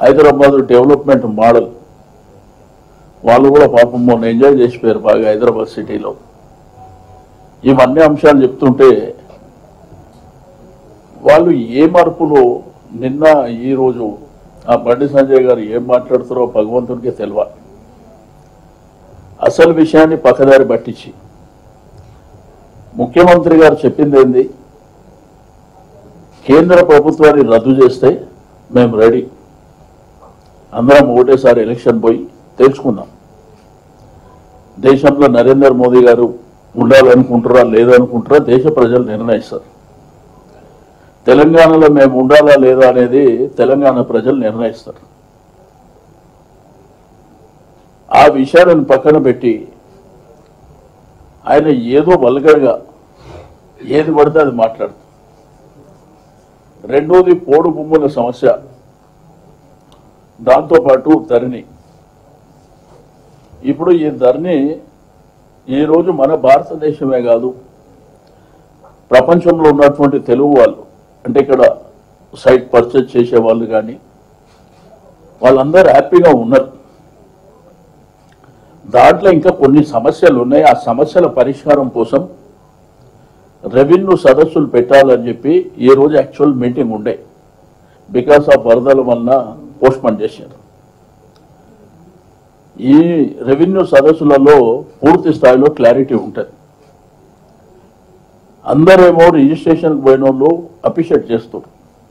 Hyderabad development model వాళ్ళు కూడా పాపం మొన్న ఎంజాయ్ చేసిపోయారు బాగా హైదరాబాద్ సిటీలో ఇవన్నీ అంశాలు చెప్తుంటే వాళ్ళు ఏ మార్పులో నిన్న ఈ రోజు ఆ బండి సంజయ్ గారు ఏం మాట్లాడుతారో భగవంతుడికి తెలియాలి అసలు విషయాన్ని పక్కదారి పట్టించి ముఖ్యమంత్రి గారు చెప్పింది ఏంది కేంద్ర ప్రభుత్వాన్ని రద్దు చేస్తే మేము రెడీ అందరం ఒకటేసారి ఎలక్షన్ పోయి తెలుసుకుందాం దేశంలో నరేంద్ర మోదీ గారు ఉండాలనుకుంటారా లేదనుకుంటారా దేశ ప్రజలు నిర్ణయిస్తారు తెలంగాణలో మేము ఉండాలా లేదా అనేది తెలంగాణ ప్రజలు నిర్ణయిస్తారు ఆ విషయాలను పక్కన పెట్టి ఆయన ఏదో వల్గర్గా ఏది పడితే అది మాట్లాడుతారు రెండోది పోడు భూముల సమస్య దాంతోపాటు ధరణి ఇప్పుడు ఈ ధరణి ఈరోజు మన భారతదేశమే కాదు ప్రపంచంలో ఉన్నటువంటి తెలుగు వాళ్ళు అంటే ఇక్కడ సైట్ పర్చేజ్ చేసే వాళ్ళు కానీ వాళ్ళందరూ హ్యాపీగా ఉన్నారు దాంట్లో ఇంకా కొన్ని సమస్యలు ఉన్నాయి ఆ సమస్యల పరిష్కారం కోసం రెవెన్యూ సదస్సులు పెట్టాలని చెప్పి ఈ రోజు యాక్చువల్ మీటింగ్ ఉండే బికాస్ ఆఫ్ వరదల వలన పోస్ట్పోన్ చేశారు ఈ రెవెన్యూ సదస్సులలో పూర్తి స్థాయిలో క్లారిటీ ఉంటుంది అందరేమో రిజిస్ట్రేషన్కి పోయిన వాళ్ళు అప్రిషియేట్ చేస్తారు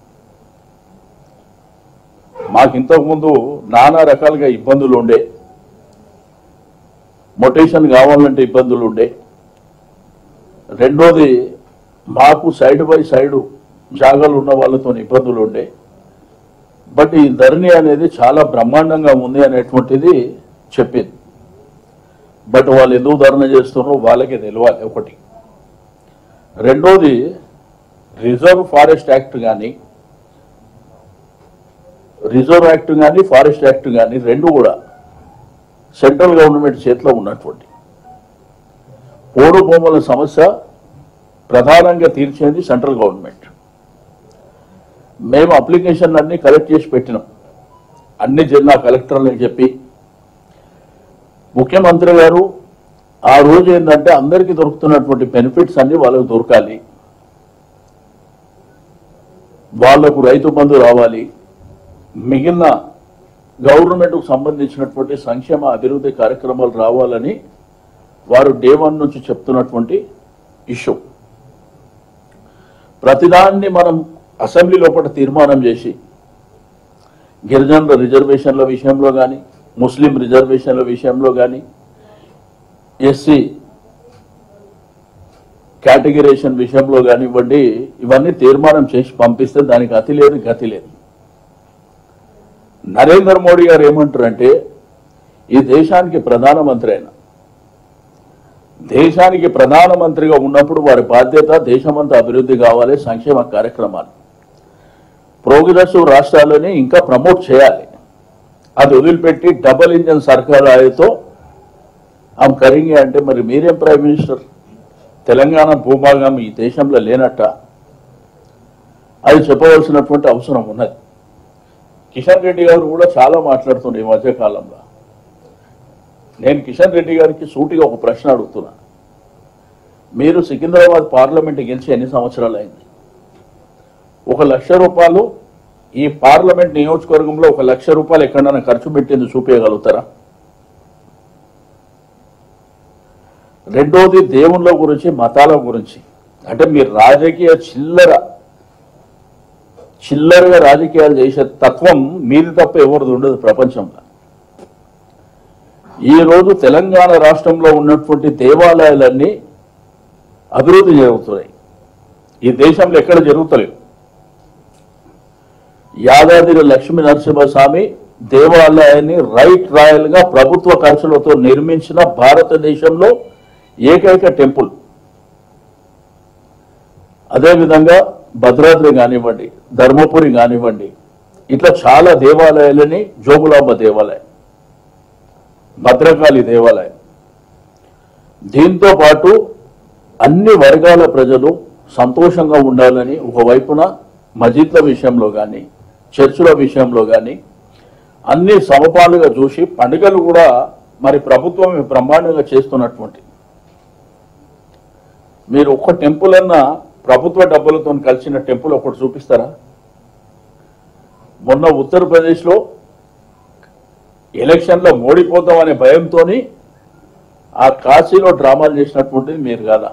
మాకు ఇంతకుముందు నానా రకాలుగా ఇబ్బందులు ఉండే మొటేషన్ కావాలంటే ఇబ్బందులు ఉండే రెండోది మాకు సైడ్ బై సైడ్ జాగాలు ఉన్న వాళ్ళతో ఇబ్బందులు ఉండే బట్ ఈ ధరణి అనేది చాలా బ్రహ్మాండంగా ఉంది అనేటువంటిది చెప్పింది బట్ వాళ్ళు ఎందుకు ధరణ చేస్తున్నారో వాళ్ళకే తెలియాలి ఒకటి రెండోది రిజర్వ్ ఫారెస్ట్ యాక్ట్ కానీ రిజర్వ్ యాక్ట్ కానీ ఫారెస్ట్ యాక్ట్ కానీ రెండు కూడా సెంట్రల్ గవర్నమెంట్ చేతిలో ఉన్నటువంటి పోడు భూముల సమస్య ప్రధానంగా తీర్చేది సెంట్రల్ గవర్నమెంట్ మేము అప్లికేషన్ అన్ని కలెక్ట్ చేసి పెట్టినాం అన్ని జిల్లా కలెక్టర్లకు చెప్పి ముఖ్యమంత్రి గారు ఆ రోజు ఏంటంటే అందరికీ దొరుకుతున్నటువంటి బెనిఫిట్స్ అన్ని వాళ్ళకు దొరకాలి వాళ్లకు రైతు బంధు రావాలి మిగిలిన గవర్నమెంట్కు సంబంధించినటువంటి సంక్షేమ అభివృద్ధి కార్యక్రమాలు రావాలని వారు డే వన్ నుంచి చెప్తున్నటువంటి ఇష్యూ ప్రతిదాన్ని మనం అసెంబ్లీ లోపల తీర్మానం చేసి గిరిజనుల రిజర్వేషన్ల విషయంలో కానీ ముస్లిం రిజర్వేషన్ల విషయంలో కానీ ఎస్సీ కేటగిరేషన్ విషయంలో కానివ్వండి ఇవన్నీ తీర్మానం చేసి పంపిస్తే దానికి అతి లేదు గతి లేదు నరేంద్ర మోడీ గారు ఏమంటారంటే ఈ దేశానికి ప్రధానమంత్రి అయిన దేశానికి ప్రధానమంత్రిగా ఉన్నప్పుడు వారి బాధ్యత దేశమంతా అభివృద్ధి కావాలి సంక్షేమ కార్యక్రమాలు ప్రోగ్రెసివ్ రాష్ట్రాలని ఇంకా ప్రమోట్ చేయాలి అది వదిలిపెట్టి డబల్ ఇంజన్ సర్కార్ ఆయతో ఆమె కరింగే అంటే మరి మీరేం ప్రైమ్ మినిస్టర్ తెలంగాణ భూభాగం ఈ దేశంలో లేనట్ట అది చెప్పవలసినటువంటి అవసరం ఉన్నది కిషన్ రెడ్డి గారు కూడా చాలా మాట్లాడుతుండే ఈ మధ్య కాలంలో నేను కిషన్ రెడ్డి గారికి సూటిగా ఒక ప్రశ్న అడుగుతున్నా మీరు సికింద్రాబాద్ పార్లమెంట్ గెలిచి ఎన్ని సంవత్సరాలు అయింది ఒక లక్ష రూపాయలు ఈ పార్లమెంట్ నియోజకవర్గంలో ఒక లక్ష రూపాయలు ఎక్కడైనా ఖర్చు పెట్టింది చూపించగలుగుతారా రెండోది దేవుళ్ళ గురించి మతాల గురించి అంటే మీరు రాజకీయ చిల్లర చిల్లరగా రాజకీయాలు చేసే తత్వం మీది తప్ప ఎవరిది ఉండదు ప్రపంచంలో ఈ రోజు తెలంగాణ రాష్ట్రంలో ఉన్నటువంటి దేవాలయాలన్నీ అభివృద్ధి జరుగుతున్నాయి ఈ దేశంలో ఎక్కడ జరుగుతలేవు యాదాద్రి లక్ష్మీ నరసింహస్వామి దేవాలయాన్ని రైట్ రాయల్ గా ప్రభుత్వ ఖర్చులతో నిర్మించిన భారతదేశంలో ఏకైక టెంపుల్ అదేవిధంగా భద్రాద్రి కానివ్వండి ధర్మపురి కానివ్వండి ఇట్లా చాలా దేవాలయాలని జోగులాంబ దేవాలయం భద్రకాళి దేవాలయం దీంతో పాటు అన్ని వర్గాల ప్రజలు సంతోషంగా ఉండాలని ఒకవైపున మజీద్ల విషయంలో కానీ చర్చుల విషయంలో కానీ అన్ని సమపాలుగా చూసి పండుగలు కూడా మరి ప్రభుత్వం బ్రహ్మాండంగా చేస్తున్నటువంటి మీరు ఒక్క టెంపుల్ అన్న ప్రభుత్వ డబ్బులతో కలిసిన టెంపుల్ ఒకటి చూపిస్తారా మొన్న ఉత్తరప్రదేశ్లో ఎలక్షన్లో ఓడిపోతాం అనే భయంతో ఆ కాశీలో డ్రామాలు చేసినటువంటిది మీరు కాదా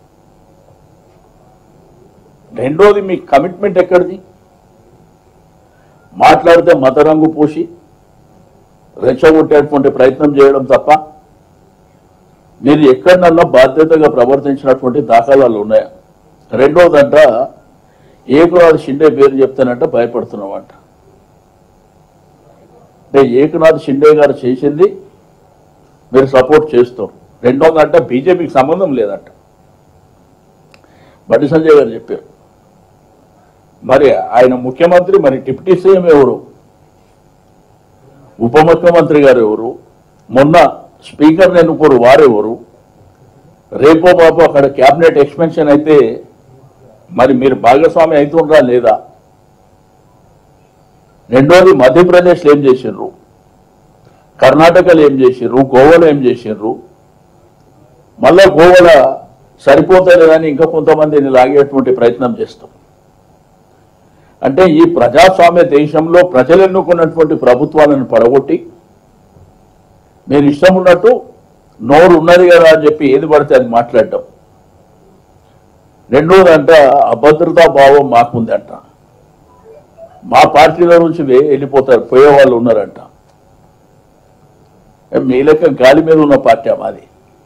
రెండోది మీ కమిట్మెంట్ ఎక్కడిది మాట్లాడితే మత రంగు పూసి రెచ్చగొట్టేటువంటి ప్రయత్నం చేయడం తప్ప మీరు ఎక్కడనన్నా బాధ్యతగా ప్రవర్తించినటువంటి దాఖలాలు ఉన్నాయా రెండోదంట ఏకనాథ్ షిండే పేరు చెప్తానంట భయపడుతున్నామంట అంటే ఏకనాథ్ షిండే గారు చేసింది మీరు సపోర్ట్ చేస్తారు రెండోదంట బీజేపీకి సంబంధం లేదంట బండి సంజయ్ గారు చెప్పారు మరి ఆయన ముఖ్యమంత్రి మరి డిప్యూటీ సీఎం ఎవరు ఉప ముఖ్యమంత్రి గారు ఎవరు మొన్న స్పీకర్ ఎన్నుకోరు వారెవరు రేపో బాబు అక్కడ క్యాబినెట్ ఎక్స్పెన్షన్ అయితే మరి మీరు భాగస్వామి అవుతుండ్రా లేదా రెండోది మధ్యప్రదేశ్లో ఏం చేసిండ్రు కర్ణాటకలో ఏం చేసిండ్రు గోవాలో ఏం చేసిండ్రు మళ్ళా గోవాలో సరిపోతలేదని ఇంకా కొంతమందిని లాగేటువంటి ప్రయత్నం చేస్తాం అంటే ఈ ప్రజాస్వామ్య దేశంలో ప్రజలు ఎన్నుకున్నటువంటి ప్రభుత్వాలను పడగొట్టి మీరు ఇష్టం ఉన్నట్టు నోరు ఉన్నది కదా అని చెప్పి ఏది పడితే అది మాట్లాడటం రెండోదంట అభద్రతా భావం మాకుందంట మా పార్టీలో నుంచి వే- వెళ్ళిపోతారు పోయే వాళ్ళు ఉన్నారంట ఏ, మీ లెక్క గాలి మీద ఉన్న పార్టీ మాది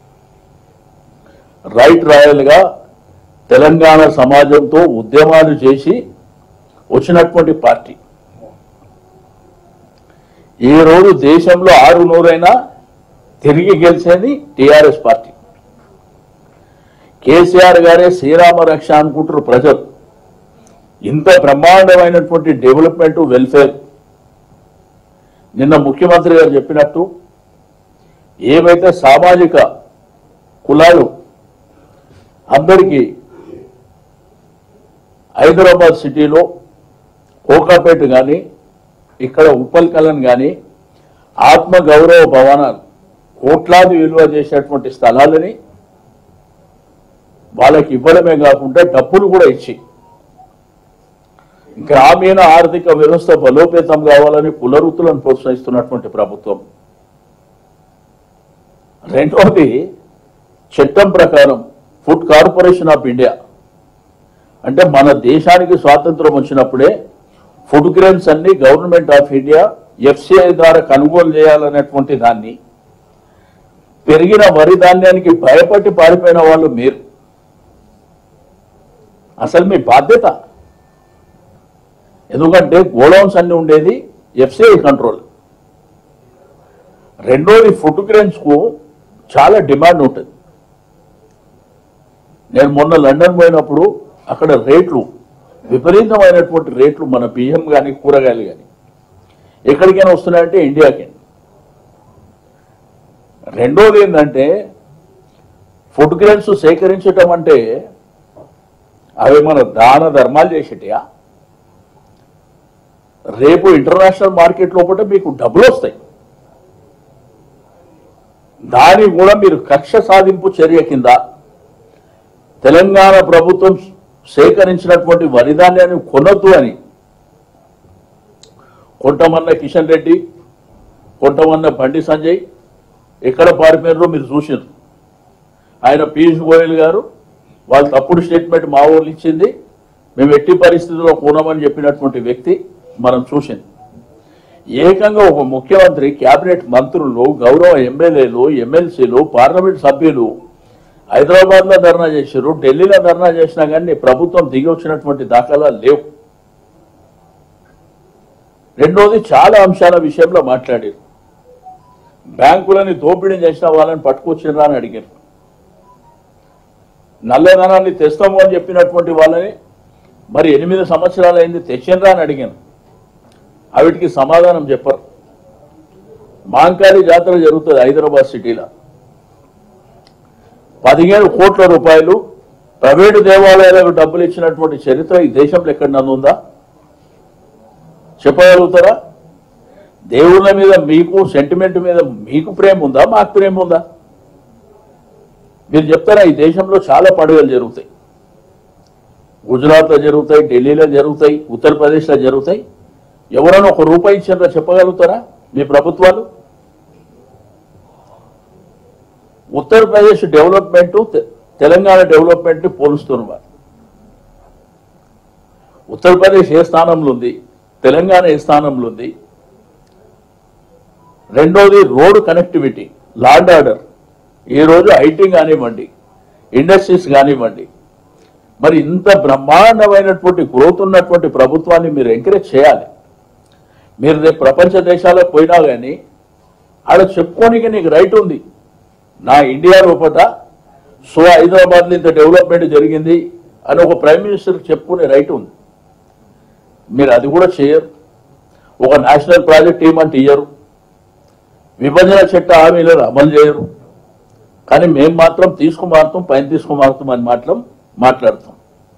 రైట్ రాయల్గా తెలంగాణ సమాజంతో ఉద్యమాలు చేసి వచ్చినటువంటి పార్టీ ఈ రోజు దేశంలో ఆరు నూరైనా తిరిగి గెలిచేది టిఆర్ఎస్ పార్టీ కేసీఆర్ గారే శ్రీరామ రక్ష అనుకుంటారు ప్రజలు ఇంత బ్రహ్మాండమైనటువంటి డెవలప్మెంట్ వెల్ఫేర్ నిన్న ముఖ్యమంత్రి గారు చెప్పినట్టు ఏవైతే సామాజిక కులాలు అందరికీ హైదరాబాద్ సిటీలో కోకాపేట కానీ ఇక్కడ ఉప్పల్ కలన్ కానీ ఆత్మ గౌరవ భవనాలు కోట్లాది విలువ చేసేటువంటి స్థలాలని వాళ్ళకి ఇవ్వడమే కాకుండా డబ్బులు కూడా ఇచ్చి గ్రామీణ ఆర్థిక వ్యవస్థ బలోపేతం కావాలని కులవృత్తులను ప్రోత్సహిస్తున్నటువంటి ప్రభుత్వం రెండవది చట్టం ప్రకారం ఫుడ్ కార్పొరేషన్ ఆఫ్ ఇండియా అంటే మన దేశానికి స్వాతంత్రం వచ్చినప్పుడే ఫుడ్ గ్రెయిన్స్ అన్ని గవర్నమెంట్ ఆఫ్ ఇండియా ఎఫ్సిఐ ద్వారా కొనుగోలు చేయాలనేటువంటి దాన్ని పెరిగిన వరి ధాన్యానికి భయపట్టి పారిపోయిన వాళ్ళు మీరు అసలు మీ బాధ్యత ఎందుకంటే గోడౌన్స్ అన్ని ఉండేది ఎఫ్సిఐ కంట్రోల్ రెండోది ఫుడ్ గ్రెయిన్స్ కు చాలా డిమాండ్ ఉంటుంది నేను మొన్న లండన్ పోయినప్పుడు అక్కడ రేట్లు విపరీతమైనటువంటి రేట్లు మన బియ్యం కానీ కూరగాయలు కానీ ఎక్కడికైనా వస్తున్నాయంటే ఇండియాకి రెండోది ఏంటంటే ఫుడ్ గ్రెయిన్స్ సేకరించటం అంటే అవి మన దాన ధర్మాలు చేసేటియా రేపు ఇంటర్నేషనల్ మార్కెట్ లోపల మీకు డబ్బులు వస్తాయి దాని కూడా మీరు కక్ష సాధింపు చర్య కింద తెలంగాణ ప్రభుత్వం సేకరించినటువంటి వరి ధాన్యాన్ని కొనొద్దు అని కొంటమన్న కిషన్ రెడ్డి కొంటమన్న బండి సంజయ్ ఎక్కడ పారిపోయినారో మీరు చూసారు ఆయన పీయూష్ గోయల్ గారు వాళ్ళు తప్పుడు స్టేట్మెంట్ మా ఊళ్ళు ఇచ్చింది మేము ఎట్టి పరిస్థితుల్లో కొనమని చెప్పినటువంటి వ్యక్తి మనం చూసింది ఏకంగా ఒక ముఖ్యమంత్రి కేబినెట్ మంత్రులు గౌరవ ఎమ్మెల్యేలు ఎమ్మెల్సీలు పార్లమెంట్ సభ్యులు హైదరాబాద్ లో ధర్నా చేశారు ఢిల్లీలో ధర్నా చేసినా కానీ ప్రభుత్వం దిగి వచ్చినటువంటి దాఖలా లేవు రెండోది చాలా అంశాల విషయంలో మాట్లాడారు బ్యాంకులని దోపిడీ చేసిన వాళ్ళని పట్టుకొచ్చినరా అని అడిగారు నల్లధనాన్ని తెస్తాము అని చెప్పినటువంటి వాళ్ళని మరి ఎనిమిది సంవత్సరాలు అయింది తెచ్చినరా అని అడిగాను అవిటికి సమాధానం చెప్పరు మాంకాళి జాతర జరుగుతుంది హైదరాబాద్ సిటీలో పదిహేను కోట్ల రూపాయలు ప్రైవేటు దేవాలయాలకు డబ్బులు ఇచ్చినటువంటి చరిత్ర ఈ దేశంలో ఎక్కడన్నా ఉందా చెప్పగలుగుతారా దేవుళ్ళ మీద మీకు సెంటిమెంట్ మీద మీకు ప్రేమ ఉందా మాకు ప్రేమ ఉందా మీరు చెప్తారా ఈ దేశంలో చాలా పండుగలు జరుగుతాయి గుజరాత్లో జరుగుతాయి ఢిల్లీలో జరుగుతాయి ఉత్తరప్రదేశ్లో జరుగుతాయి ఎవరైనా ఒక రూపాయి ఇచ్చారో చెప్పగలుగుతారా మీ ప్రభుత్వాలు ఉత్తరప్రదేశ్ డెవలప్మెంట్ తె- తెలంగాణ డెవలప్మెంట్ పోలుస్తున్నారు ఉత్తరప్రదేశ్ ఏ స్థానంలో ఉంది తెలంగాణ ఏ స్థానంలో ఉంది రెండోది రోడ్ కనెక్టివిటీ లాండ్ ఆర్డర్ ఈ రోజు ఐటీ కానివ్వండి ఇండస్ట్రీస్ కానివ్వండి మరి ఇంత బ్రహ్మాండమైనటువంటి గ్రోత్ ఉన్నటువంటి ప్రభుత్వాన్ని మీరు ఎంకరేజ్ చేయాలి మీరు రేపు ప్రపంచ దేశాలకు పోయినా కానీ ఆడ చెప్పుకోనికి నీకు రైట్ ఉంది నా ఇండియా లోపల సో హైదరాబాద్లో ఇంత డెవలప్మెంట్ జరిగింది అని ఒక ప్రైమ్ మినిస్టర్ చెప్పుకునే రైట్ ఉంది మీరు అది కూడా చేయరు ఒక నేషనల్ ప్రాజెక్ట్ ఏమంటే ఇయ్యరు విభజన చట్ట హామీలను అమలు చేయరు కానీ మేము మాత్రం తీసుకుమారుతాం పైన తీసుకుమారుతాం అని మాత్రం మాట్లాడతాం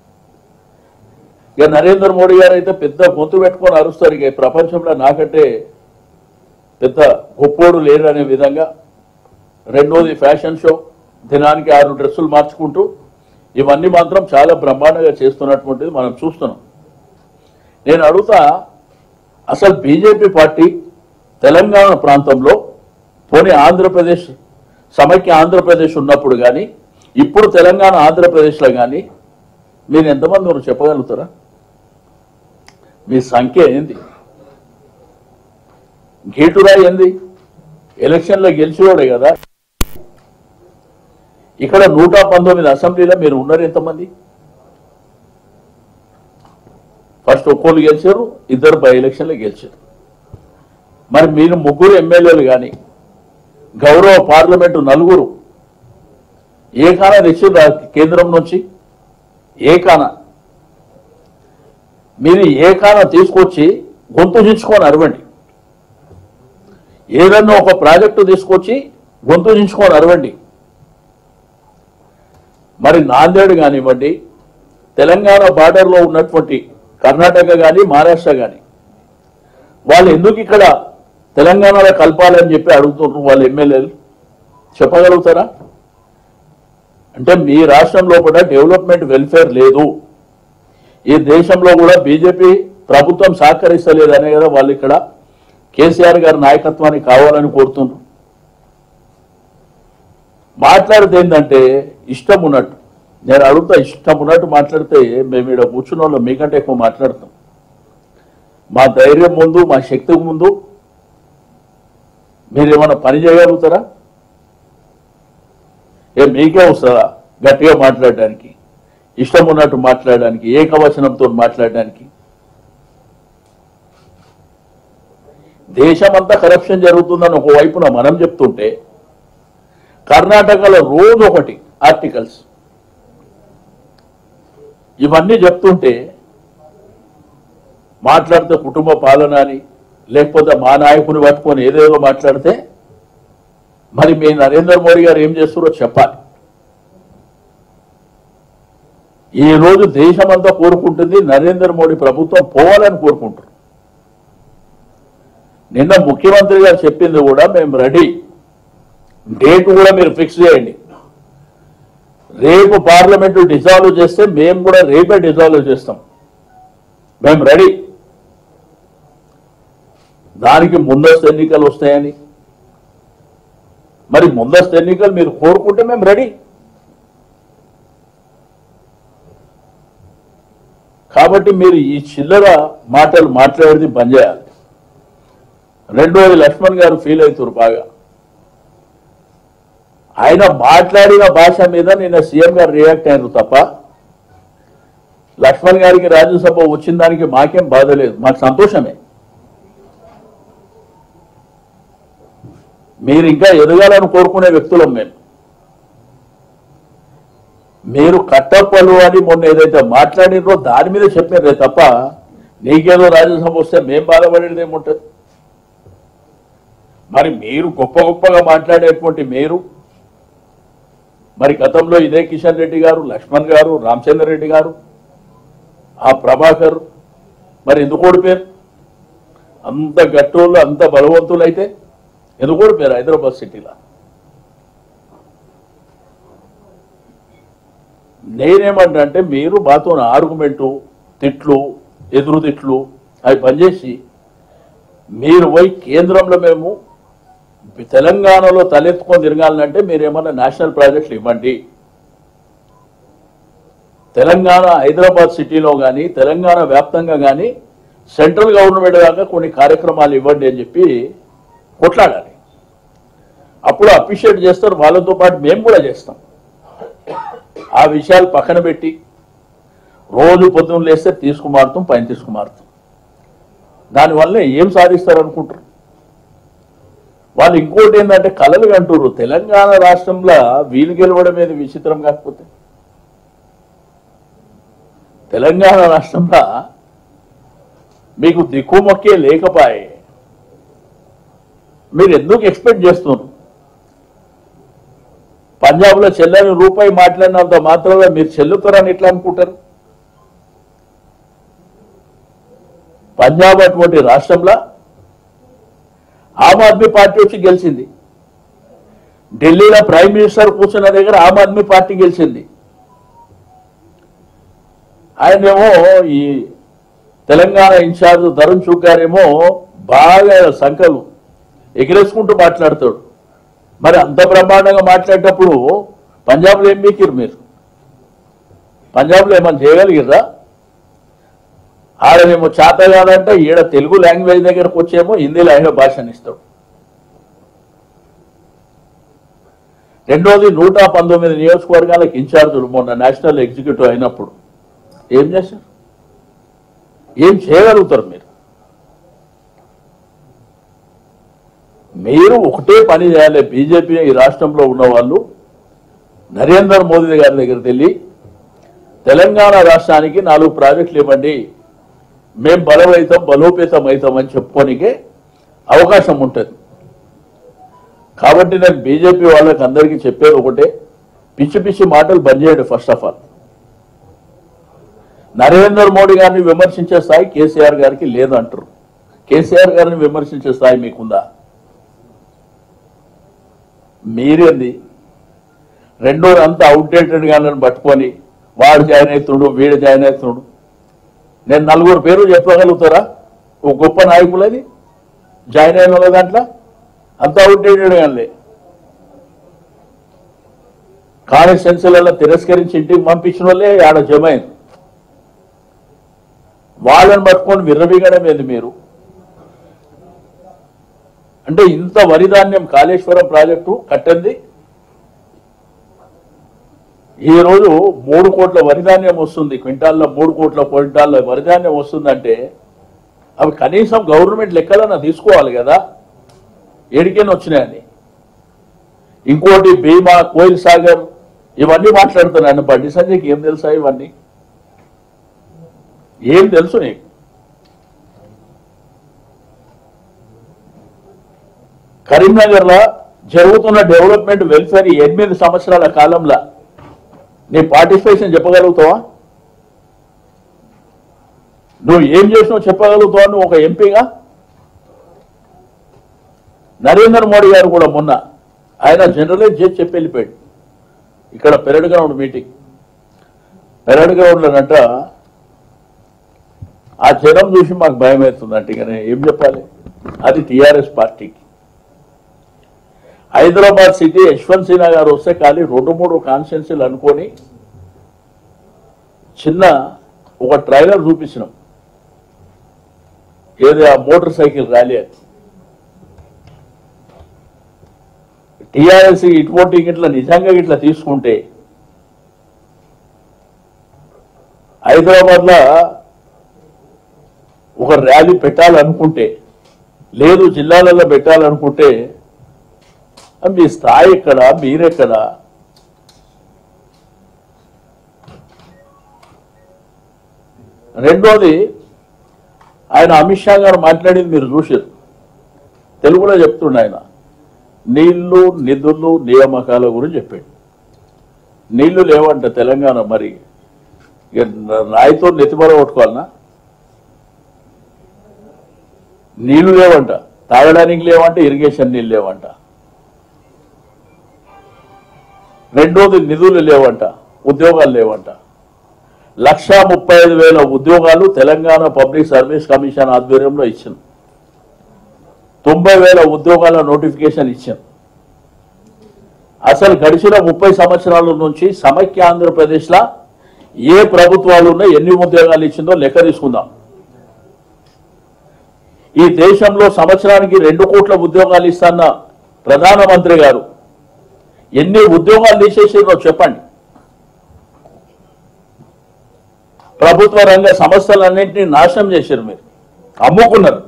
ఇక నరేంద్ర మోడీ గారు అయితే పెద్ద గొంతు పెట్టుకొని అరుస్తారు ఇక ఈ ప్రపంచంలో నాకంటే పెద్ద గొప్పోడు లేరు అనే విధంగా రెండోది ఫ్యాషన్ షో దినానికి ఆరు డ్రెస్సులు మార్చుకుంటూ ఇవన్నీ మాత్రం చాలా బ్రహ్మాండంగా చేస్తున్నటువంటిది మనం చూస్తున్నాం నేను అడుగుతా అసలు బీజేపీ పార్టీ తెలంగాణ ప్రాంతంలో పోనీ ఆంధ్రప్రదేశ్ సమైక్య ఆంధ్రప్రదేశ్ ఉన్నప్పుడు కానీ ఇప్పుడు తెలంగాణ ఆంధ్రప్రదేశ్లో కానీ మీరు ఎంతమంది ఉన్నారు చెప్పగలుగుతారా మీ సంఖ్య ఏంది గేటురా ఏంది ఎలక్షన్లో గెలిచినోడే కదా ఇక్కడ నూట పంతొమ్మిది అసెంబ్లీలో మీరు ఉన్నారు ఎంతమంది ఫస్ట్ ఒక్కోళ్ళు గెలిచారు ఇద్దరు బై ఎలక్షన్లో గెలిచారు మరి మీరు ముగ్గురు ఎమ్మెల్యేలు కానీ గౌరవ పార్లమెంటు నలుగురు ఏ కాన తెచ్చిండ్రు ఆ కేంద్రం నుంచి ఏ కాన మీరు ఏ కాన తీసుకొచ్చి గొంతు చించుకొని అరవండి ఏదన్నా ఒక ప్రాజెక్టు తీసుకొచ్చి గొంతు చించుకొని అరవండి మరి నాందేడ్ కానివ్వండి తెలంగాణ బార్డర్లో ఉన్నటువంటి కర్ణాటక కానీ మహారాష్ట్ర కానీ వాళ్ళు ఎందుకు ఇక్కడ తెలంగాణలో కలపాలని చెప్పి అడుగుతున్నారు వాళ్ళ ఎమ్మెల్యేలు చెప్పగలుగుతారా అంటే మీ రాష్ట్రంలో కూడా డెవలప్మెంట్ వెల్ఫేర్ లేదు ఈ దేశంలో కూడా బీజేపీ ప్రభుత్వం సహకరిస్తలేదు అనే కదా వాళ్ళు ఇక్కడ కేసీఆర్ గారి నాయకత్వాన్ని కావాలని కోరుతున్నారు మాట్లాడితే ఏంటంటే ఇష్టం ఉన్నట్టు నేను అడుగుతా ఇష్టం ఉన్నట్టు మాట్లాడితే మేము ఇక్కడ కూర్చున్న వాళ్ళు మీకంటే ఎక్కువ మాట్లాడతాం మా ధైర్యం ముందు మా శక్తి ముందు మీరు ఏమైనా పని చేయగలుగుతారా ఏ మీకే వస్తుందా గట్టిగా మాట్లాడడానికి ఇష్టం ఉన్నట్టు మాట్లాడడానికి ఏకవచనంతో మాట్లాడడానికి దేశమంతా కరప్షన్ జరుగుతుందని ఒకవైపున మనం చెప్తుంటే కర్ణాటకలో రోజు ఒకటి ఆర్టికల్స్ ఇవన్నీ చెప్తుంటే మాట్లాడితే కుటుంబ పాలన అని లేకపోతే మా నాయకుని పట్టుకొని ఏదేదో మాట్లాడితే మరి మీ నరేంద్ర మోడీ గారు ఏం చేస్తారో చెప్పాలి ఈ రోజు దేశమంతా కోరుకుంటుంది నరేంద్ర మోడీ ప్రభుత్వం పోవాలని కోరుకుంటారు నిన్న ముఖ్యమంత్రి గారు చెప్పింది కూడా మేము రెడీ డేట్ కూడా మీరు ఫిక్స్ చేయండి రేపు పార్లమెంటు డిజాల్వ్ చేస్తే మేము కూడా రేపే డిజాల్వ్ చేస్తాం మేము రెడీ దానికి ముందస్తు ఎన్నికలు వస్తాయని మరి ముందస్తు ఎన్నికలు మీరు కోరుకుంటే మేము రెడీ కాబట్టి మీరు ఈ చిల్లర మాటలు మాట్లాడేది బంద్ చేయాలి రెండోది లక్ష్మణ్ గారు ఫీల్ అవుతారు బాగా ఆయన మాట్లాడిన భాష మీద నిన్న సీఎం గారు రియాక్ట్ అయ్యారు తప్ప లక్ష్మణ్ గారికి రాజ్యసభ వచ్చిన దానికి మాకేం బాధ లేదు మాకు సంతోషమే మీరు ఇంకా ఎదగాలని కోరుకునే వ్యక్తులం మేము మీరు కట్టప్పలు అని మొన్న ఏదైతే మాట్లాడినో దాని మీద చెప్పారే తప్ప నీకేదో రాజ్యసభ వస్తే మేం బాధపడేది ఏముంటుంది మరి మీరు గొప్ప గొప్పగా మాట్లాడేటువంటి మీరు మరి గతంలో ఇదే కిషన్ రెడ్డి గారు లక్ష్మణ్ గారు రామచంద్ర రెడ్డి గారు ఆ ప్రభాకర్ మరి ఎందుకు ఓడిపోయారు అంత గట్టోళ్ళు అంత బలవంతులు అయితే ఎందుకు కూడా పేరు హైదరాబాద్ సిటీలో నేనేమంటా అంటే మీరు మాతో ఆర్గ్యుమెంటు తిట్లు ఎదురు తిట్లు అవి పనిచేసి మీరు పోయి కేంద్రంలో మేము తెలంగాణలో తలెత్తుకొని తిరగాలంటే మీరు ఏమన్నా నేషనల్ ప్రాజెక్టులు ఇవ్వండి తెలంగాణ హైదరాబాద్ సిటీలో కానీ తెలంగాణ వ్యాప్తంగా కానీ సెంట్రల్ గవర్నమెంట్ దాకా కొన్ని కార్యక్రమాలు ఇవ్వండి అని చెప్పి కొట్లాడాలి అప్పుడు అప్రిషియేట్ చేస్తారు వాళ్ళతో పాటు మేము కూడా చేస్తాం ఆ విషయాలు పక్కన పెట్టి రోజు పొద్దున్న లేస్తే తీసుకుమారుతాం పైన తీసుకుమారుతాం దానివల్ల ఏం సాధిస్తారు అనుకుంటారు వాళ్ళు ఇంకోటి ఏంటంటే కలలు కంటారు తెలంగాణ రాష్ట్రంలో వీలు గెలవడం ఏది విచిత్రం కాకపోతే తెలంగాణ రాష్ట్రంలో మీకు దిక్కుమొక్కే లేకపాయే మీరు ఎందుకు ఎక్స్పెక్ట్ చేస్తున్నారు పంజాబ్లో చెల్లని రూపాయి మాట్లాడినంత మాత్రంలో మీరు చెల్లుతారని ఎట్లా అనుకుంటారు పంజాబ్ అటువంటి రాష్ట్రంలో ఆమ్ ఆద్మీ పార్టీ వచ్చి గెలిచింది ఢిల్లీలో ప్రైమ్ మినిస్టర్ కూర్చున్న దగ్గర ఆమ్ ఆద్మీ పార్టీ గెలిచింది ఆయనేమో ఈ తెలంగాణ ఇన్ఛార్జ్ ధరుణ్ చుక్ గారేమో బాగా సంకలు ఎగిరేసుకుంటూ మాట్లాడతాడు మరి అంత బ్రహ్మాండంగా మాట్లాడేటప్పుడు పంజాబ్లో ఏం మీకిరు మీరు పంజాబ్లో ఏమైనా చేయగలిగిర్రా ఆడనేమో చేత కాదంటే ఈడ తెలుగు లాంగ్వేజ్ దగ్గరకు వచ్చేమో హిందీలో ఆయన భాషని ఇస్తాడు రెండోది నూట పంతొమ్మిది నియోజకవర్గాలకు ఇన్ఛార్జులు మొన్న నేషనల్ ఎగ్జిక్యూటివ్ అయినప్పుడు ఏం చేశారు ఏం చేయగలుగుతారు మీరు మీరు ఒకటే పని చేయాలి బీజేపీ ఈ రాష్ట్రంలో ఉన్న వాళ్ళు నరేంద్ర మోదీ గారి దగ్గరికి వెళ్ళి తెలంగాణ రాష్ట్రానికి నాలుగు ప్రాజెక్టులు ఇవ్వండి మేం బలమైతాం బలోపేతం అవుతాం అని చెప్పుకోనికే అవకాశం ఉంటుంది కాబట్టి నేను బీజేపీ వాళ్ళకి అందరికీ చెప్పేది ఒకటే పిచ్చి పిచ్చి మాటలు బంద్ చేయండి first of all Narendra Modi గారిని విమర్శించే స్థాయి కేసీఆర్ గారికి లేదు అంటారు కేసీఆర్ గారిని విమర్శించే స్థాయి మీకుందా మీరేంది రెండోది అంతా అవుట్డేటెడ్ గా నన్ను పట్టుకొని వాడు జాయిన్ అవుతుడు వీడు జాయిన్ అవుతుడు నేను నలుగురు పేరు చెప్పగలుగుతారా ఒక గొప్ప నాయకులది జాయిన్ అయిన వాళ్ళ దాంట్లో అంతా అవుట్డేటెడ్ గానే కాన్స్టిట్యున్సీలలో తిరస్కరించి ఇంటికి పంపించిన వాళ్ళే ఆడ జమ అయింది వాళ్ళని పట్టుకొని విర్రబిగడం ఏంది మీరు అంటే ఇంత వరిధాన్యం కాళేశ్వరం ప్రాజెక్టు కట్టింది ఈ రోజు మూడు కోట్ల వరిధాన్యం వస్తుంది క్వింటాల్లో మూడు కోట్ల క్వింటాల్లో వరిధాన్యం వస్తుందంటే అవి కనీసం గవర్నమెంట్ లెక్కలన్నా తీసుకోవాలి కదా ఎడికైనా వచ్చినాయని ఇంకోటి భీమా కోయిల్ సాగర్ ఇవన్నీ మాట్లాడుతున్నాను బండి సంజయ్కి ఏం తెలుసా ఇవన్నీ ఏం తెలుసు నీకు కరీంనగర్ లో జరుగుతున్న డెవలప్మెంట్ వెల్ఫేర్ ఈ ఎనిమిది సంవత్సరాల కాలంలో నీ పార్టిసిపేషన్ చెప్పగలుగుతావా నువ్వు ఏం చేసినావు చెప్పగలుగుతావా నువ్వు ఒక ఎంపీగా నరేంద్ర మోడీ గారు కూడా మొన్న ఆయన జనరలైజ్ చేసి చెప్పి వెళ్ళిపోయాడు ఇక్కడ పెరడ్ గ్రౌండ్ మీటింగ్ పెరడ్ గ్రౌండ్లోనంట ఆ జనం చూసి మాకు భయం అవుతుందంట ఇక నేను ఏం చెప్పాలి అది టిఆర్ఎస్ పార్టీకి హైదరాబాద్ సిటీ యశ్వంత్ సిన్హా గారు వస్తే ఖాళీ రెండు మూడు కాన్స్టిట్యున్సీలు అనుకొని చిన్న ఒక ట్రైలర్ చూపించినాం ఏది ఆ మోటార్ సైకిల్ ర్యాలీ అది టిఆర్ఎస్ ఇటువంటి ఇట్లా నిజంగా ఇట్లా తీసుకుంటే హైదరాబాద్ లో ఒక ర్యాలీ పెట్టాలనుకుంటే లేదు జిల్లాలలో పెట్టాలనుకుంటే మీ స్థాయి ఎక్కడ మీరెక్కడ రెండోది ఆయన అమిత్ షా గారు మాట్లాడింది మీరు చూసారు తెలుగులో చెప్తుండే ఆయన నీళ్లు నిధులు నియామకాల గురించి చెప్పాడు నీళ్లు లేవంట తెలంగాణ మరి ఇక రాయితో నెత్తిమర కొట్టుకోవాలనా నీళ్లు లేవంట తాగడానికి లేవంట ఇరిగేషన్ నీళ్ళు లేవంట రెండోది నిధులు లేవంట ఉద్యోగాలు లేవంట లక్షా ముప్పై ఐదు వేల ఉద్యోగాలు తెలంగాణ పబ్లిక్ సర్వీస్ కమిషన్ ఆధ్వర్యంలో ఇచ్చింది తొంభై వేల ఉద్యోగాల నోటిఫికేషన్ ఇచ్చింది అసలు గడిచిన ముప్పై సంవత్సరాల నుంచి సమైక్య ఆంధ్రప్రదేశ్లో ఏ ప్రభుత్వాలు ఉన్నా ఎన్ని ఉద్యోగాలు ఇచ్చిందో లెక్క తీసుకుందాం ఈ దేశంలో సంవత్సరానికి రెండు కోట్ల ఉద్యోగాలు ఇస్తున్న ప్రధానమంత్రి గారు ఎన్ని ఉద్యోగాలు తీసేసిందో చెప్పండి ప్రభుత్వ రంగ సంస్థలన్నింటినీ నాశనం చేశారు మీరు అమ్ముకున్నారు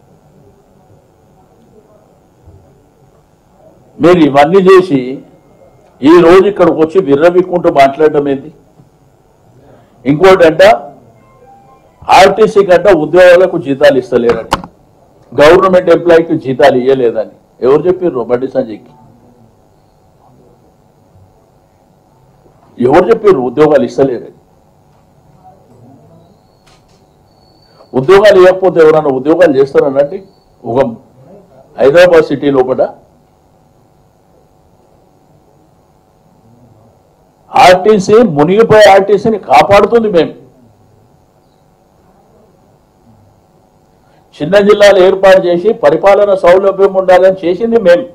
మీరు ఇవన్నీ చేసి ఈ రోజు ఇక్కడికి వచ్చి విర్రవిక్కుంటూ మాట్లాడటం ఏంటి ఇంకోటి అంట ఆర్టీసీ కంట ఉద్యోగాలకు జీతాలు ఇస్తలేరని గవర్నమెంట్ ఎంప్లాయీకి జీతాలు ఇవ్వలేదని ఎవరు చెప్పారు బండి సంజయ్కి ఎవరు చెప్పారు ఉద్యోగాలు ఇస్తలేరని ఉద్యోగాలు ఇవ్వకపోతే ఎవరన్నా ఉద్యోగాలు చేస్తారనండి ఒక హైదరాబాద్ సిటీ లోపల ఆర్టీసీ మునిగిపోయే ఆర్టీసీని కాపాడుతుంది మేము చిన్న జిల్లాలు ఏర్పాటు చేసి పరిపాలన సౌలభ్యం ఉండాలని చేసింది మేము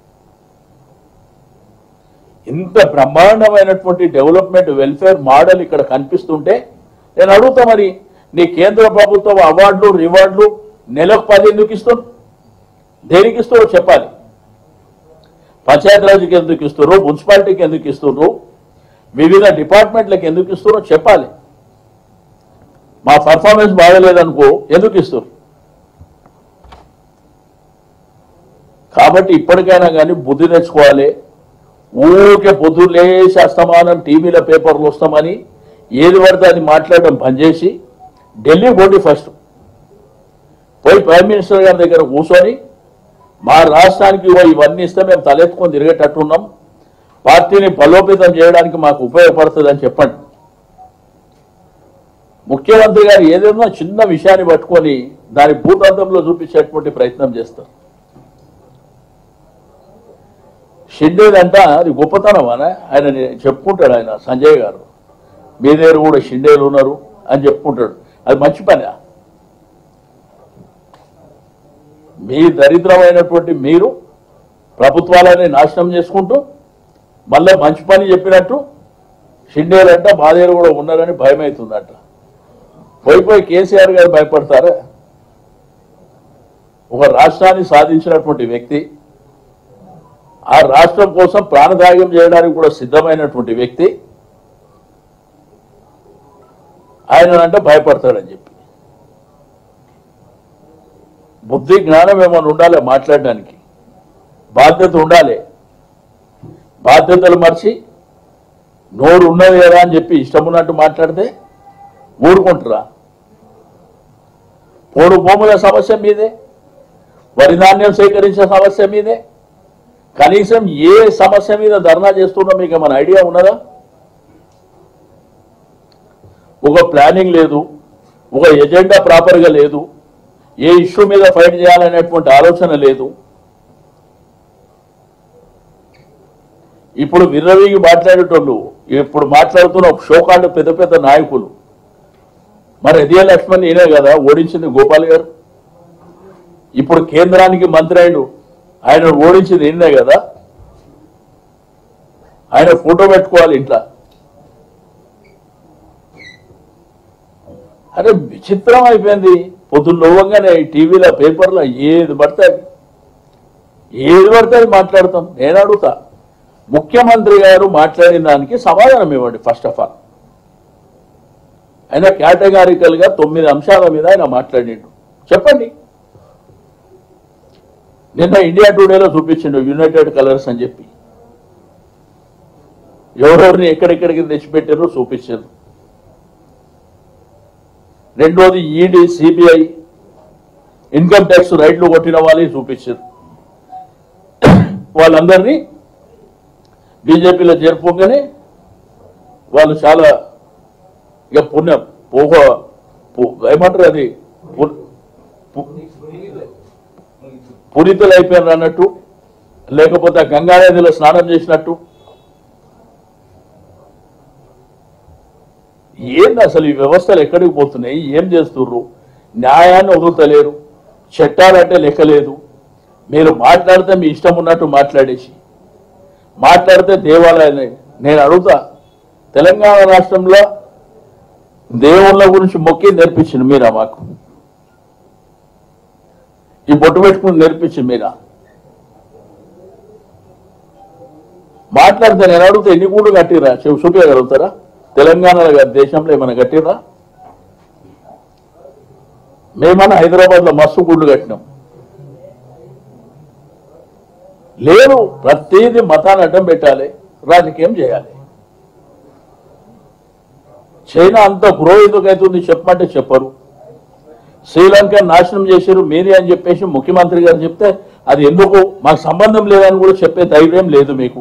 ఇంత బ్రహ్మాండమైనటువంటి డెవలప్మెంట్ వెల్ఫేర్ మోడల్ ఇక్కడ కనిపిస్తుంటే నేను అడుగుతా మరి నీ కేంద్ర ప్రభుత్వం అవార్డులు రివార్డులు నెలకు పది ఎందుకు ఇస్తుంది దేనికి ఇస్తారో చెప్పాలి పంచాయతీరాజ్కి ఎందుకు ఇస్తున్నారు మున్సిపాలిటీకి ఎందుకు ఇస్తున్నారు వివిధ డిపార్ట్మెంట్లకు ఎందుకు ఇస్తున్నారో చెప్పాలి మా పర్ఫార్మెన్స్ బాగలేదనుకో ఎందుకు ఇస్తారు కాబట్టి ఇప్పటికైనా కానీ బుద్ధి తెచ్చుకోవాలి ఊరికే పొద్దున్న లేచి అస్తమానం టీవీల పేపర్లు వస్తామని ఏది పడితే అది మాట్లాడడం బంద్ చేసి ఢిల్లీ పోండి ఫస్ట్ పోయి ప్రైమ్ మినిస్టర్ గారి దగ్గర కూర్చొని మా రాష్ట్రానికి ఇవ్వ ఇవన్నీ ఇస్తే మేము తలెత్తుకొని తిరిగేటట్టున్నాం పార్టీని బలోపేతం చేయడానికి మాకు ఉపయోగపడుతుందని చెప్పండి ముఖ్యమంత్రి గారు ఏదైనా చిన్న విషయాన్ని పట్టుకొని దాని భూతాంతంలో చూపించేటువంటి ప్రయత్నం చేస్తారు షిండేదంట అది గొప్పతనం అని ఆయన చెప్పుకుంటాడు ఆయన సంజయ్ గారు మీ దగ్గర కూడా షిండేలు ఉన్నారు అని చెప్పుకుంటాడు అది మంచి పని మీ దరిద్రమైనటువంటి మీరు ప్రభుత్వాలని నాశనం చేసుకుంటూ మళ్ళీ మంచి పని చెప్పినట్టు షిండేలంట మా దగ్గర కూడా ఉన్నారని భయం అవుతుందంట పోయి పోయి కేసీఆర్ గారు భయపడతారా ఒక రాష్ట్రాన్ని సాధించినటువంటి వ్యక్తి ఆ రాష్ట్రం కోసం ప్రాణత్యాగం చేయడానికి కూడా సిద్ధమైనటువంటి వ్యక్తి ఆయన అంటే భయపడతాడని చెప్పి బుద్ధి జ్ఞానం ఏమైనా ఉండాలి మాట్లాడడానికి బాధ్యత ఉండాలి బాధ్యతలు మర్చి నోరు ఉన్నది కదా అని చెప్పి ఇష్టం ఉన్నట్టు మాట్లాడితే ఊరుకుంటారా పోడు భూముల సమస్య మీదే వరి ధాన్యం సేకరించే సమస్య మీదే కనీసం ఏ సమస్య మీద ధర్నా చేస్తున్నా మీకు ఏమైనా ఐడియా ఉన్నదా ఒక ప్లానింగ్ లేదు ఒక ఎజెండా ప్రాపర్గా లేదు ఏ ఇష్యూ మీద ఫైట్ చేయాలనేటువంటి ఆలోచన లేదు ఇప్పుడు విర్రవీగి మాట్లాడేటోళ్ళు ఇప్పుడు మాట్లాడుతున్న షోకాండ పెద్ద పెద్ద నాయకులు మరి ఎదియ లక్ష్మణ్ ఈయనే కదా ఓడించింది గోపాల్ గారు ఇప్పుడు కేంద్రానికి మంత్రి అయిండు ఆయన ఓడించింది ఈయనే కదా ఆయన ఫోటో పెట్టుకోవాలి ఇంట్లో అరే విచిత్రం అయిపోయింది పొద్దున్న లోవంగానే టీవీలో పేపర్లో ఏది పడితే అది. ఏది పడితే అది మాట్లాడతాం నేను అడుగుతా ముఖ్యమంత్రి గారు మాట్లాడిన దానికి సమాధానం ఇవ్వండి ఫస్ట్ ఆఫ్ ఆల్ ఆయన కేటగారికల్ గా తొమ్మిది అంశాల మీద ఆయన మాట్లాడిండు చెప్పండి నిన్న ఇండియా టుడేలో చూపించిండు యునైటెడ్ కలర్స్ అని చెప్పి ఎవరెవరిని ఎక్కడెక్కడికి తెచ్చిపెట్టారో చూపించారు రెండోది ఈడీ సిబిఐ ఇన్కమ్ ట్యాక్స్ రైట్లు కొట్టిన వాళ్ళని చూపించారు వాళ్ళందరినీ బీజేపీలో చేరుకోగానే వాళ్ళు చాలా ఇక పుణ్యం పోహ పు- ఏమంటారు అది పు- పు- పునీతులు అయిపోయినారు అన్నట్టు లేకపోతే ఆ గంగా నదిలో స్నానం చేసినట్టు ఏంది అసలు ఈ వ్యవస్థలు ఎక్కడికి పోతున్నాయి ఏం చేస్తుర్రు న్యాయాన్ని వదులుతలేరు చట్టాలంటే లెక్కలేదు మీరు మాట్లాడితే మీ ఇష్టం ఉన్నట్టు మాట్లాడేసి మాట్లాడితే దేవాలయాన్ని నేను అడుగుతా తెలంగాణ రాష్ట్రంలో దేవుళ్ళ గురించి మొక్కి నేర్పించింది మీరా మాకు ఈ బొట్టు పెట్టుకుని నేర్పించింది మీరా మాట్లాడితే నేను అడిగితే ఎన్ని గూడు కట్టిరా చెవి చూపించగలుగుతారా తెలంగాణలో కాదు, దేశంలో ఏమైనా కట్టిరా మేమన్నా హైదరాబాద్ లో మస్తు గుళ్ళు కట్టినాం లేదు ప్రతిదీ మతాన్ని అడ్డం పెట్టాలి రాజకీయం చేయాలి చైనా అంత గ్రో ఎందుకు అవుతుంది చెప్పమంటే చెప్పరు శ్రీలంక నాశనం చేశారు మీరే అని చెప్పేసి ముఖ్యమంత్రి గారు చెప్తే అది ఎందుకు మాకు సంబంధం లేదని కూడా చెప్పే ధైర్యం లేదు మీకు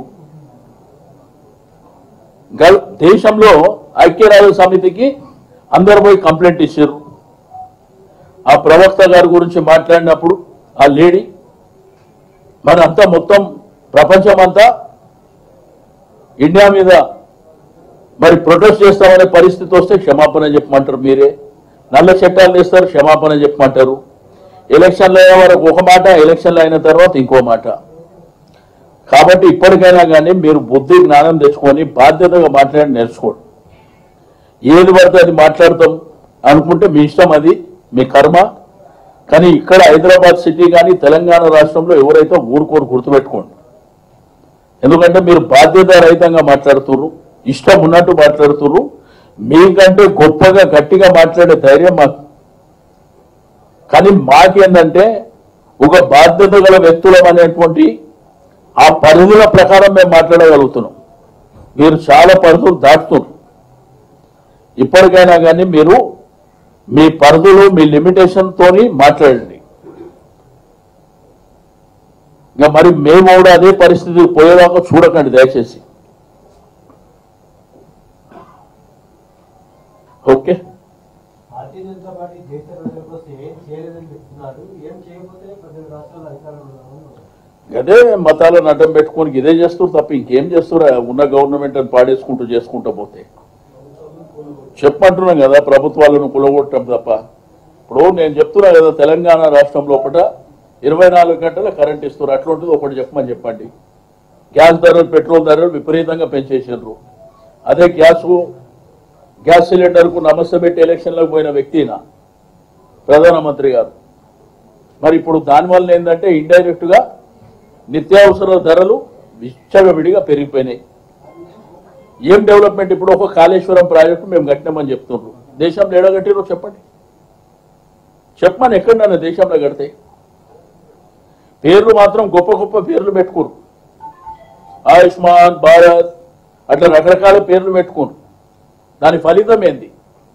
గల్- దేశంలో ఐక్యరాజ్య సమితికి అందరు పోయి కంప్లైంట్ ఇచ్చారు ఆ ప్రవక్త గారి గురించి మాట్లాడినప్పుడు ఆ లేడీ మరి అంతా మొత్తం ప్రపంచం అంతా ఇండియా మీద మరి ప్రొటెస్ట్ చేస్తామనే పరిస్థితి వస్తే క్షమాపణ చెప్పమంటారు మీరే నల్ల చట్టాలు తెస్తారు క్షమాపణ చెప్పమంటారు ఎలక్షన్లు అయ్యే వరకు ఒక మాట ఎలక్షన్లు అయిన తర్వాత ఇంకో మాట కాబట్టి ఇప్పటికైనా కానీ మీరు బుద్ధి జ్ఞానం తెచ్చుకొని బాధ్యతగా మాట్లాడి నేర్చుకోండి ఏది పడితే అది మాట్లాడతాం అనుకుంటే మీ ఇష్టం అది మీ కర్మ కానీ ఇక్కడ హైదరాబాద్ సిటీ కానీ తెలంగాణ రాష్ట్రంలో ఎవరైతే ఊరుకోరు గుర్తుపెట్టుకోండి ఎందుకంటే మీరు బాధ్యత రహితంగా మాట్లాడుతుర్రు ఇష్టం ఉన్నట్టు మాట్లాడుతుర్రు మీకంటే గొప్పగా గట్టిగా మాట్లాడే ధైర్యం మాకు కానీ మాకేందంటే ఒక బాధ్యత గల వ్యక్తులం అనేటువంటి ఆ పరిధుల ప్రకారం మేము మాట్లాడగలుగుతున్నాం మీరు చాలా పరిధులు దాటుతున్నారు ఇప్పటికైనా కానీ మీరు మీ పరిధులు మీ లిమిటేషన్ తోని మాట్లాడండి ఇంకా మరి మేము కూడా అదే పరిస్థితి పోయేదాకా చూడకండి దయచేసి ఓకే భారతీయ జనతా పార్టీ దేశ ప్రజల కోసం ఏం చేయలేదని చెప్తున్నారు ఏం చేయకపోతే పద్దెనిమిది రాష్ట్రాల అధికారంలో ఉన్నాము అదే మతాలను అడ్డం పెట్టుకొని ఇదే చేస్తారు తప్ప ఇంకేం చేస్తారు ఉన్న గవర్నమెంట్ అని పాడేసుకుంటూ చేసుకుంటూ పోతే చెప్పమంటున్నాం కదా ప్రభుత్వాలను కులగొట్టడం తప్ప ఇప్పుడు నేను చెప్తున్నా కదా తెలంగాణ రాష్ట్రం లోపల ఇరవై నాలుగు గంటల కరెంట్ ఇస్తారు అట్లాంటిది ఒకటి చెప్పమని చెప్పండి గ్యాస్ ధరలు పెట్రోల్ ధరలు విపరీతంగా పెంచేసారు అదే గ్యాస్ గ్యాస్ సిలిండర్కు నమస్తే పెట్టి ఎలక్షన్లకు పోయిన వ్యక్తినా ప్రధానమంత్రి గారు మరి ఇప్పుడు దానివల్ల ఏంటంటే ఇండైరెక్ట్ గా నిత్యావసర ధరలు విచ్చలవిడిగా పెరిగిపోయినాయి ఏం డెవలప్మెంట్ ఇప్పుడు ఒక కాళేశ్వరం ప్రాజెక్టు మేము కట్టినామని చెప్తున్నారు దేశంలో ఏడ కట్టిరో చెప్పండి చెప్పమని ఎక్కడన్నా దేశంలో కడితే పేర్లు మాత్రం గొప్ప గొప్ప పేర్లు పెట్టుకోరు ఆయుష్మాన్ భారత్ అట్లా రకరకాల పేర్లు పెట్టుకోరు దాని ఫలితం ఏంది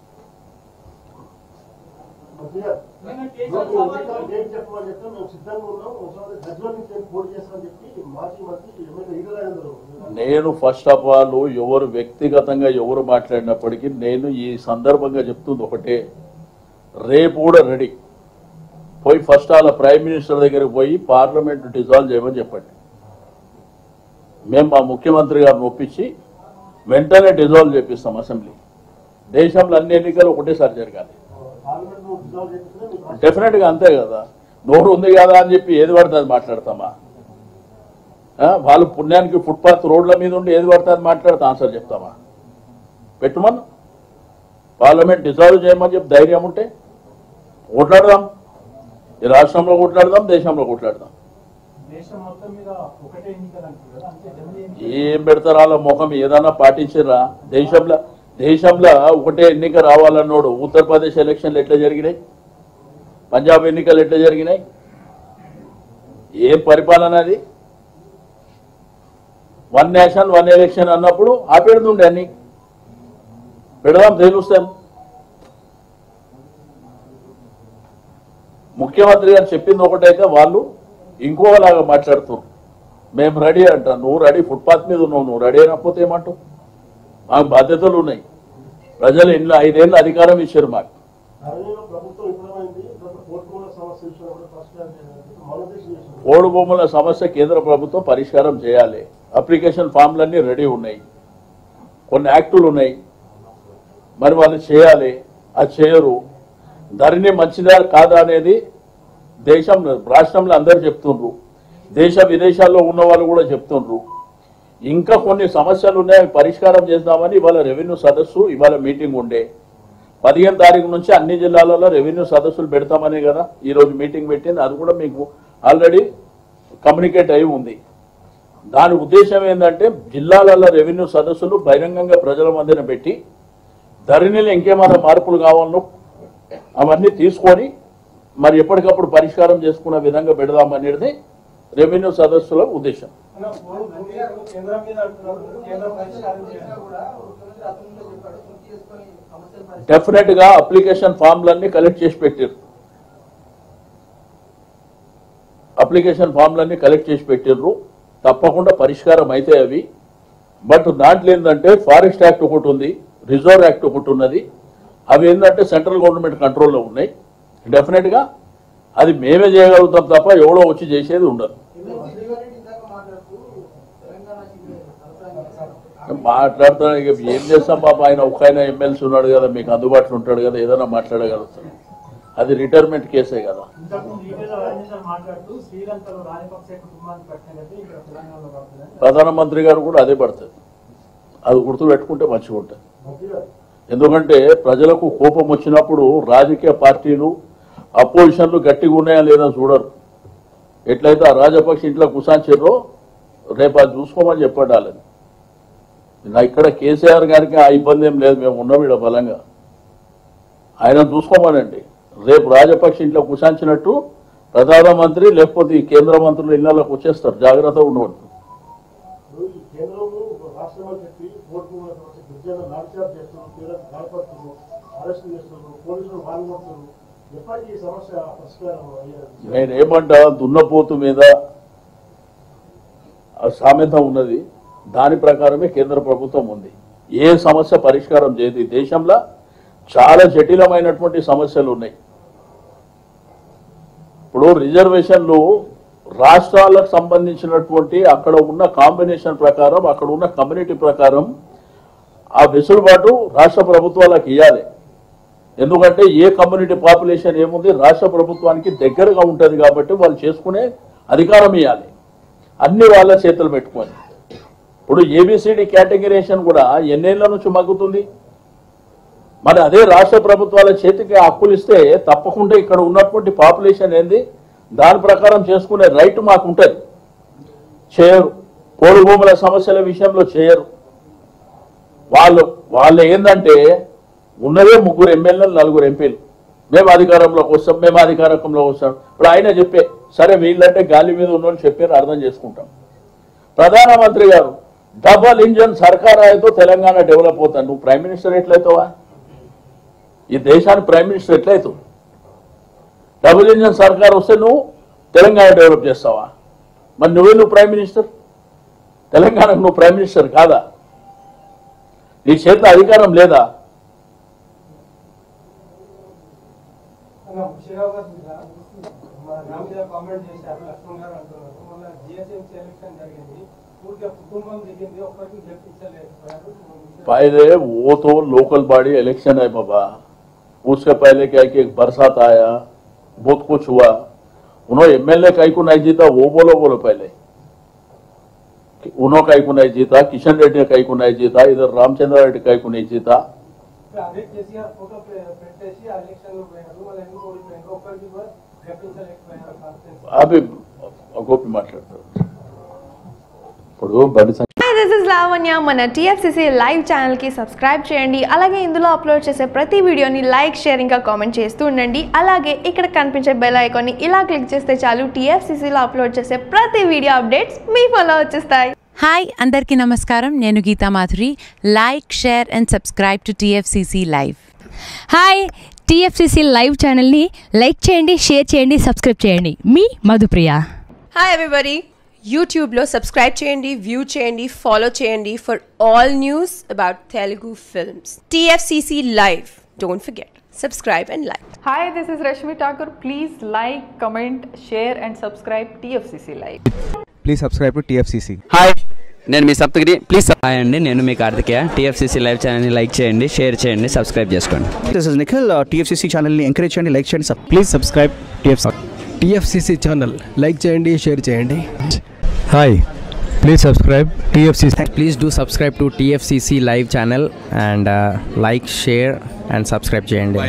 డేట్ చెప్పమని చెప్తే మేము సిద్ధంగా ఉన్నాం ఒకసారి గజ్వల్ నుంచి నేను పోటీ చేస్తామని చెప్పి మాజీ మంత్రి ఎమ్మెల్యే ఈగలాగందరూ నేను ఫస్ట్ ఆఫ్ ఆల్ ఎవరు వ్యక్తిగతంగా ఎవరు మాట్లాడినప్పటికీ నేను ఈ సందర్భంగా చెప్తుంది ఒకటే రేపు కూడా రెడీ పోయి ఫస్ట్ వాళ్ళ ప్రైమ్ మినిస్టర్ దగ్గరికి పోయి పార్లమెంట్ డిజాల్వ్ చేయమని చెప్పండి మేము మా ముఖ్యమంత్రి గారిని ఒప్పించి వెంటనే డిజాల్వ్ చేపిస్తాం అసెంబ్లీ దేశంలో అన్ని ఎన్నికలు ఒకటేసారి జరగాలి పార్లమెంట్ లో డిజాల్వ్ చేపిస్తే మీకు డెఫినెట్ గా అంతే కదా నోరు ఉంది కదా అని చెప్పి ఏది పడితే అది మాట్లాడతామా ఆ, వాళ్ళు పుణ్యానికి ఫుట్పాత్ రోడ్ల మీద ఉండి ఏది పడితే అది మాట్లాడితే ఆన్సర్ చెప్తామా పెట్టుమను పార్లమెంట్ డిజాల్వ్ చేయమని చెప్పి ధైర్యం ఉంటే కొట్లాడదాం ఈ రాష్ట్రంలో కొట్లాడదాం దేశంలో కొట్లాడదాం దేశం మొత్తం మీద ఒకటే ఎన్నికలు అంటారు కదా అంటే జమిలీ ఎన్నిక ఏం పెడతారు వాళ్ళ ముఖం ఏదన్నా పాటించరా దేశంలో దేశంలో ఒకటే ఎన్నిక రావాలన్నోడు ఉత్తరప్రదేశ్ ఎలక్షన్లు ఎట్లా జరిగినాయి పంజాబ్ ఎన్నికలు ఎట్లా జరిగినాయి ఏం పరిపాలన అది వన్ నేషన్ వన్ ఎలక్షన్ అన్నప్పుడు ఆపేడుతుండే అన్ని పెడదాం తెలుస్తాం ముఖ్యమంత్రి గారు చెప్పింది ఒకటైతే వాళ్ళు ఇంకోలాగా మాట్లాడుతున్నారు మేము రెడీ అంట నువ్వు రెడీ ఫుట్పాత్ మీద ఉన్నావు నువ్వు రెడీ అయినకపోతే ఏమంటావు మాకు బాధ్యతలు ఉన్నాయి ప్రజలు ఎన్ని ఐదేళ్ళు అధికారం ఇచ్చారు మాకు ధరణిలో ప్రభుత్వం విఫలమైంది తర్వాత కోర్టు కూడా సమస్య సమస్య విషయంలో కూడా పరిష్కారం చేయాలని మౌనదీక్ష చేస్తున్నారు పోడు భూముల సమస్య కేంద్ర ప్రభుత్వం పరిష్కారం చేయాలి అప్లికేషన్ ఫామ్లన్నీ రెడీ ఉన్నాయి కొన్ని యాక్టులు ఉన్నాయి మరి వాళ్ళు చేయాలి అది చేయరు ధరణి మంచిదా కాదా అనేది దేశం రాష్ట్రంలో అందరు చెప్తుండ్రు దేశ విదేశాల్లో ఉన్న వాళ్ళు కూడా చెప్తుండ్రు ఇంకా కొన్ని సమస్యలు ఉన్నాయి అవి పరిష్కారం చేద్దామని ఇవాళ రెవెన్యూ సదస్సు ఇవాళ మీటింగ్ ఉండే పదిహేను తారీఖు నుంచి అన్ని జిల్లాలలో రెవెన్యూ సదస్సులు పెడతామనే కదా ఈ రోజు మీటింగ్ పెట్టింది అది కూడా మీకు ఆల్రెడీ కమ్యూనికేట్ అయి ఉంది దాని ఉద్దేశం ఏంటంటే జిల్లాలలో రెవెన్యూ సదస్సులు బహిరంగంగా ప్రజల మధ్యన పెట్టి ధరణిలో ఇంకేమైనా మార్పులు కావాలో అవన్నీ తీసుకొని మరి ఎప్పటికప్పుడు పరిష్కారం చేసుకునే విధంగా పెడదామనేది రెవెన్యూ సదస్సుల ఉద్దేశం అన్న, పోడు భూమి గారు కేంద్రం మీద అంటున్నారు కేంద్రం పరిష్కారం చేయాలి కూడా ముఖ్యమంత్రి అతను చెప్పాడు గుర్తు చేసుకొని సమస్యలు పరిష్కరించాలి. డెఫినెట్ గా అప్లికేషన్ ఫామ్లన్నీ కలెక్ట్ చేసి పెట్టారు అప్లికేషన్ ఫామ్లన్నీ కలెక్ట్ చేసి పెట్టిర్రు తప్పకుండా పరిష్కారం అయితే అవి బట్ దాంట్లో ఏంటంటే ఫారెస్ట్ యాక్ట్ ఒకటి ఉంది రిజర్వ్ యాక్ట్ ఒకటి ఉన్నది అవి ఏంటంటే సెంట్రల్ గవర్నమెంట్ కంట్రోల్లో ఉన్నాయి డెఫినెట్ గా అది మేమే చేయగలుగుతాం తప్ప ఎవడో వచ్చి చేసేది ఉండదు ఎమ్మెల్సీ శ్రీవారెడ్డి ఇందాక మాట్లాడుతూ తెలంగాణ సీఎం మాట్లాడుతున్నా ఇక ఏం చేస్తాం పాప ఆయన ఒక ఆయన ఎమ్మెల్సీ ఉన్నాడు కదా మీకు అందుబాటులో ఉంటాడు కదా ఏదైనా మాట్లాడగలుగుతాడు అది రిటైర్మెంట్ కేసే కదా ఇంతకుముందు ఈటెల రాజేందర్ మాట్లాడుతూ శ్రీలంకలో రాజపక్సే కుటుంబానికి పట్టినట్టు ఇక్కడ తెలంగాణలో పడుతుందని ప్రధానమంత్రి గారు కూడా అదే పడుతుంది అది గుర్తు పెట్టుకుంటే మంచిగా ఉంటుంది మంత్రి గారు ఎందుకంటే ప్రజలకు కోపం వచ్చినప్పుడు రాజకీయ పార్టీలు అపోజిషన్లు గట్టిగా ఉన్నాయా లేదా చూడరు ఎట్లయితే ఆ రాజపక్ష ఇంట్లో కుసాంచిర్రో రేపు అది చూసుకోమని చెప్పండి వాళ్ళని నా ఇక్కడ కేసీఆర్ గారికి ఆ ఇబ్బంది ఏం లేదు మేము ఉన్నాం ఇక్కడ బలంగా ఆయన చూసుకోమనండి రేపు రాజపక్ష ఇంట్లో కుసాంచినట్టు ప్రధానమంత్రి లేకపోతే ఈ కేంద్ర మంత్రులు ఇళ్లలోకి వచ్చేస్తారు జాగ్రత్తగా ఉండవద్దు ఇప్పుడు ఈ కేంద్రము రాష్ట్రం అని చెప్పి కోర్టు గిరిజన లాఠీచార్జ్ చేస్తున్నారు తీవ్రంగా గాయపడుతున్నారు అరెస్ట్ చేస్తున్నారు పోలీసులు పాల్గొంటున్నారు ఎప్పటికీ ఈ సమస్య పరిష్కారం అయ్యేది నేను ఏమంటా దున్నపోతు మీద ఆ సామెత ఉన్నది దాని ప్రకారమే కేంద్ర ప్రభుత్వం ఉంది ఏ సమస్య పరిష్కారం చేయదు ఈ దేశంలో చాలా జటిలమైనటువంటి సమస్యలు ఉన్నాయి ఇప్పుడు రిజర్వేషన్లు రాష్ట్రాలకు సంబంధించినటువంటి అక్కడ ఉన్న కాంబినేషన్ ప్రకారం అక్కడ ఉన్న కమ్యూనిటీ ప్రకారం ఆ వెసులుబాటు రాష్ట్ర ప్రభుత్వాలకు ఇవ్వాలి ఎందుకంటే ఏ కమ్యూనిటీ పాపులేషన్ ఏముంది రాష్ట్ర ప్రభుత్వానికి దగ్గరగా ఉంటుంది కాబట్టి వాళ్ళు చేసుకునే అధికారం ఇవ్వాలి అన్ని వాళ్ళ చేతులు పెట్టుకొని ఇప్పుడు ఏబిసిడి కేటగిరేషన్ కూడా ఎన్నేళ్ల నుంచి మగ్గుతుంది మరి అదే రాష్ట్ర ప్రభుత్వాల చేతికి హక్కులు ఇస్తే తప్పకుండా ఇక్కడ ఉన్నటువంటి పాపులేషన్ ఏంది దాని ప్రకారం చేసుకునే రైట్ మాకు ఉంటుంది చేయరు కోడి భూముల సమస్యల విషయంలో చేయరు వాళ్ళు వాళ్ళు ఏంటంటే ఉన్నదే ముగ్గురు ఎమ్మెల్యేలు నలుగురు ఎంపీలు మేము అధికారంలోకి వస్తాం మేము అధికారంలోకి వస్తాం ఇప్పుడు ఆయన చెప్పే సరే వీళ్ళంటే గాలి మీద ఉన్నోళ్ళు చెప్పారు అర్థం చేసుకుంటాం ప్రధానమంత్రి గారు డబల్ ఇంజన్ సర్కార్ ఆయతో తెలంగాణ డెవలప్ అవుతాను నువ్వు ప్రైమ్ మినిస్టర్ ఎట్లయితావా ఈ దేశానికి ప్రైమ్ మినిస్టర్ ఎట్లయితావు డబుల్ ఇంజన్ సర్కార్ వస్తే నువ్వు తెలంగాణ డెవలప్ చేస్తావా మరి నువ్వే నువ్వు ప్రైమ్ మినిస్టర్ తెలంగాణకు నువ్వు ప్రైమ్ మినిస్టర్ కాదా నీ చేత అధికారం లేదా అన్న, ముషిరాబాద్ గారి మీద మా నా మీద కామెంట్ చేశారు లక్ష్మణ్ గారు అంటున్నారు మొన్న జిఎస్ఎంసీ ఎలక్షన్ జరిగింది పూర్తిగా కుటుంబం దిగింది ఒక్కరికి గెలిపించలేకపోయారు पहले वो तो लोकल बॉडी इलेक्शन है बाबा उसके पहले क्या है कि एक बरसात आया बहुत कुछ हुआ उन्होंने एमएलए कई को नहीं जीता वो बोलो बोलो पहले कि उन्होंने कई को नहीं जीता किशन रेड्डी ने कई को नहीं जीता इधर रामचंद्र रेड्डी कई को नहीं जीता ఇప్పుడు అదే కేసీఆర్ ఫోటో పె- పెట్టేసి ఆ ఎలక్షన్ లో పోయారు వాళ్ళు ఎందుకు ఓడిపోయారు ఒక్కరికి కూడా గెలిపించలేకపోయారు కాన్ఫరెన్స్ అవి గోపి మాట్లాడతారు ఇప్పుడు Bandi Sanjay hi this is Lavanya మన టీఎఫ్సిసి లైవ్ ఛానల్కి సబ్స్క్రైబ్ చేయండి అలాగే ఇందులో అప్లోడ్ చేసే ప్రతి వీడియోని లైక్ షేర్ ఇంకా కామెంట్ చేస్తూ ఉండండి అలాగే ఇక్కడ కనిపించే బెల్ ఐకాన్ని ఇలా క్లిక్ చేస్తే చాలు టీఎఫ్సిసిలో అప్లోడ్ చేసే ప్రతి వీడియో అప్డేట్స్ మీ ఫోన్లో వచ్చేస్తాయి హాయ్ అందరికీ నమస్కారం నేను Geetha Madhuri like share and subscribe to TFCC live hi TFCC live ఛానల్ని లైక్ చేయండి షేర్ చేయండి సబ్స్క్రైబ్ చేయండి మీ మధుప్రియ హాయ్ ఎవ్రీబడి యూట్యూబ్లో సబ్స్క్రైబ్ చేయండి వ్యూ చేయండి ఫాలో చేయండి for all news about Telugu films TFCC live don't forget subscribe and like. Hi, this is Rashmi Thakur. Please like, comment, share, and subscribe TFCC Live. Please subscribe to TFCC hi నేను మీ Saptagiri please hi అండి నేను మీ Karthikeya TFCC live ఛానల్ని like చేయండి share చేయండి subscribe చేసుకోండి this is Nikhil TFCC ఛానల్ని ఎంకరేజ్ చేయండి లైక్ చేయండి please subscribe TFC TFCC channel like చేయండి షేర్ చేయండి hi please subscribe TFCC please do subscribe to TFCC live channel and like share and subscribe చేయండి